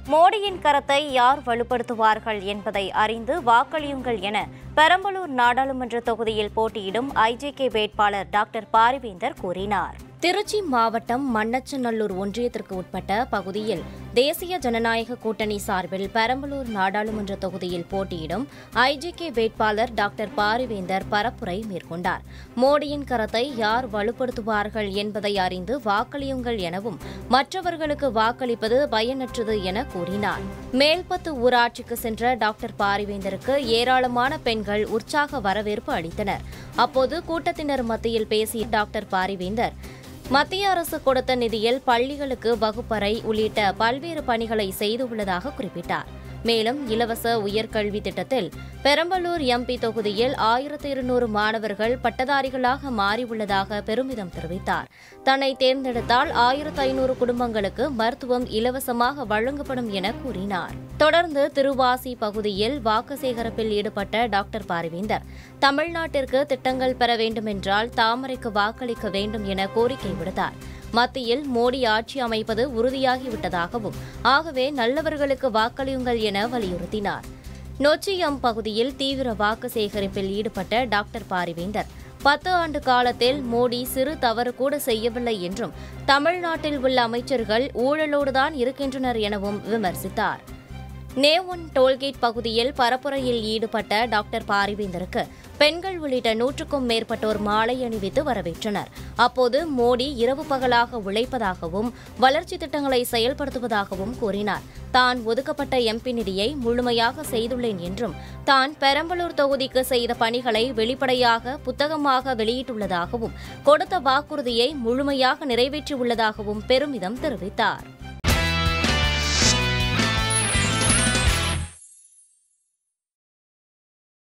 மோடியின் கரத்தை யார் வலுப்படுத்துவார்கள் என்பதை அறிந்து வாக்களியுங்கள் என பெரம்பலூர் நாடாளுமன்ற தொகுதியில் போட்டியிடும் ஐஜேகே வேட்பாளர் டாக்டர் பாரிவேந்தர் கூறினார் திருச்சி மாவட்டம் மண்ணச்சநல்லூர் ஒன்றியத்திற்கு உட்பட்ட பகுதியில் தேசிய ஜனநாயக கூட்டணி சார்பில் பெரம்பலூர் நாடாளுமன்ற தொகுதியில் போட்டியிடும் ஐஜேகே வேட்பாளர் டாக்டர் பாரிவேந்தர் பரப்புரை மேற்கொண்டார் மோடியின் கரத்தை யார் வலுப்படுத்துவார்கள் என்பதை அறிந்து வாக்களியுங்கள் எனவும் மற்றவர்களுக்கு வாக்களிப்பது பயனற்றது என கூறினார் மேல்பத்து ஊராட்சிக்கு சென்ற டாக்டர் பாரிவேந்தருக்கு ஏராளமான பெண்கள் உற்சாக வரவேற்பு அளித்தனர் அப்போது கூட்டத்தினர் மத்தியில் பேசிய டாக்டர் பாரிவேந்தர் மத்திய அரசு கொடுத்த நிதியில் பள்ளிகளுக்கு வகுப்பறை உள்ளிட்ட பல்வேறு பணிகளை செய்துள்ளதாக குறிப்பிட்டார் மேலும் இலவச உயர்கல்வி திட்டத்தில் பெரம்பலூர் எம்பி தொகுதியில் ஆயிரத்தி இருநூறு மாணவர்கள் பட்டதாரிகளாக மாறியுள்ளதாக பெருமிதம் தெரிவித்தார் தன்னை தேர்ந்தெடுத்தால் ஆயிரத்து ஐநூறு குடும்பங்களுக்கு மருத்துவம் இலவசமாக வழங்கப்படும் என கூறினார் தொடர்ந்து திருவாசி பகுதியில் வாக்கு சேகரிப்பில் ஈடுபட்ட டாக்டர் பாரிவேந்தர் தமிழ்நாட்டிற்கு திட்டங்கள் பெற வேண்டுமென்றால் தாமரைக்கு வாக்களிக்க வேண்டும் என கோரிக்கை விடுத்தார் மத்தியில் மோடி ஆட்சி அமைப்பது உறுதியாகிவிட்டதாகவும் ஆகவே நல்லவர்களுக்கு வாக்களியுங்கள் என வலியுறுத்தினார் நொச்சியம் பகுதியில் தீவிர வாக்கு சேகரிப்பில் ஈடுபட்ட டாக்டர் பாரிவேந்தர் பத்து ஆண்டு காலத்தில் மோடி சிறு தவறு கூட செய்யவில்லை என்றும் தமிழ்நாட்டில் உள்ள அமைச்சர்கள் ஊழலோடுதான் இருக்கின்றனர் எனவும் விமர்சித்தார் நேவன் டோல்கேட் பகுதியில் பரப்புரையில் ஈடுபட்ட டாக்டர் பாரிவேந்தருக்கு பெண்கள் உள்ளிட்ட நூற்றுக்கும் மேற்பட்டோர் மாலை அணிவித்து வரவேற்றனர் அப்போது மோடி இரவு பகலாக உழைப்பதாகவும் வளர்ச்சி திட்டங்களை செயல்படுத்துவதாகவும் கூறினார் தான் ஒதுக்கப்பட்ட எம்பி நிதியை முழுமையாக செய்துள்ளேன் என்றும் தான் பெரம்பலூர் தொகுதிக்கு செய்த பணிகளை வெளிப்படையாக புத்தகமாக வெளியிட்டுள்ளதாகவும் கொடுத்த வாக்குறுதியை முழுமையாக நிறைவேற்றியுள்ளதாகவும் பெருமிதம் தெரிவித்தார்